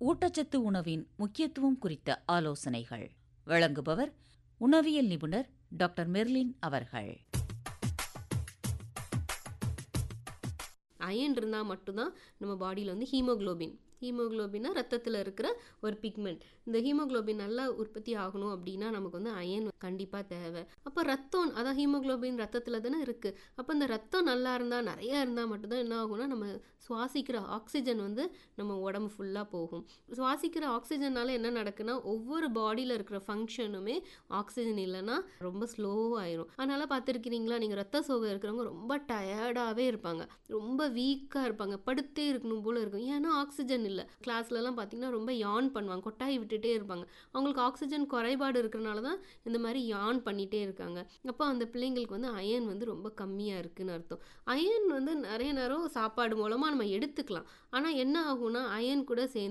ஊட்டச்சத்து உணவின் முக்கியத்துவம் குறித்த ஆலோசனைகள் வழங்குபவர் உணவியல் நிபுணர் டாக்டர் மெர்லின் அவர்கள் அயன் இருந்தால் மட்டும்தான் நம்ம பாடியில் வந்து ஹீமோகுளோபின் ஹீமோகுளோபின்னா ரத்தத்தில் இருக்கிற ஒரு பிக்மெண்ட் இந்த ஹீமோகுளோபின் நல்லா உற்பத்தி ஆகணும் அப்படின்னா நமக்கு வந்து அயன் கண்டிப்பாக தேவை அப்போ ரத்தம் அதான் ஹீமோகுளோபின் ரத்தத்தில் தானே இருக்குது அப்போ இந்த ரத்தம் நல்லா இருந்தால் நிறையா இருந்தால் மட்டும்தான் என்ன ஆகும்னா நம்ம சுவாசிக்கிற ஆக்சிஜன் வந்து நம்ம உடம்பு ஃபுல்லாக போகும் சுவாசிக்கிற ஆக்சிஜனால என்ன நடக்குன்னா ஒவ்வொரு பாடியில் இருக்கிற ஃபங்க்ஷனுமே ஆக்சிஜன் இல்லைன்னா ரொம்ப ஸ்லோவாயிரும் அதனால் பார்த்துருக்கிறீங்களா நீங்கள் ரத்த சோகை இருக்கிறவங்க ரொம்ப டயர்டாகவே இருப்பாங்க ரொம்ப வீக்காக இருப்பாங்க படுத்தே இருக்கணும் போல் இருக்கும் ஏன்னா ஆக்சிஜன் இல்லை கிளாஸ்லலாம் பார்த்தீங்கன்னா ரொம்ப யான் பண்ணுவாங்க கொட்டாய் விட்டுட்டே இருப்பாங்க அவங்களுக்கு ஆக்சிஜன் குறைபாடு இருக்கிறனால தான் இந்த மாதிரி யான் பண்ணிகிட்டே இருக்காங்க அப்போ அந்த பிள்ளைங்களுக்கு வந்து அயன் வந்து ரொம்ப கம்மியாக இருக்குன்னு அர்த்தம் அயன் வந்து நிறைய நேரம் சாப்பாடு மூலமாக நம்ம எடுத்துக்கலாம் ஆனால் என்ன ஆகும்னா அயன் கூட சேர்ந்து